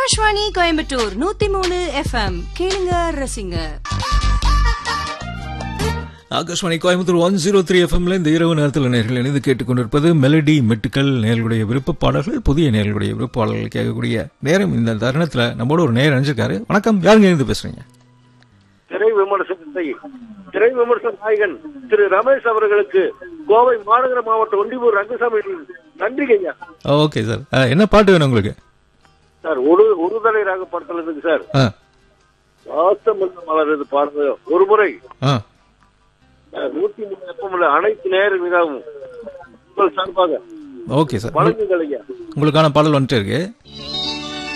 ஆகாஷ்வாணி கோயம்புத்தூர் நூத்தி மூணு எஃப்எம் கேளுங்க ரசிங்க Akashvani Coimbatore one zero three எஃப்எம்ல இந்த இரவு நேரத்தில் நேர்கள் இணைந்து கேட்டுக்கொண்டிருப்பது மெலடி மெட்டுக்கள் நேர்களுடைய விருப்ப பாடல்கள் புதிய நேர்களுடைய விருப்ப பாடல்கள் கேட்கக்கூடிய நேரம் இந்த தருணத்துல நம்மளோட ஒரு நேரம் அணிஞ்சிருக்காரு வணக்கம் யாருங்க இருந்து பேசுறீங்க திரை விமர்சனத்தை திரை விமர்சன நாயகன் திரு ரமேஷ் அவர்களுக்கு கோவை மாநகர மாவட்ட ஒண்டிபூர் ரங்கசாமி நன்றி ஐயா ஓகே சார் அஹ், என்ன பாட்டு வேணும் உங்களுக்கு சார் ஒரு ஒரு தலை ராக படத்துல இருக்கு சார் ஆ வாசம் மலரது பாடுறது ஒரு முறை ஆ அஹ், நூத்தி மூணு எப்பமுள்ள அனைத்து நேர வினாவும் உங்கள் சார்பாக ஓகே சார் வழங்குங்கள் ஐயா உங்களுக்கான பாடல் வந்துட்டே இருக்கு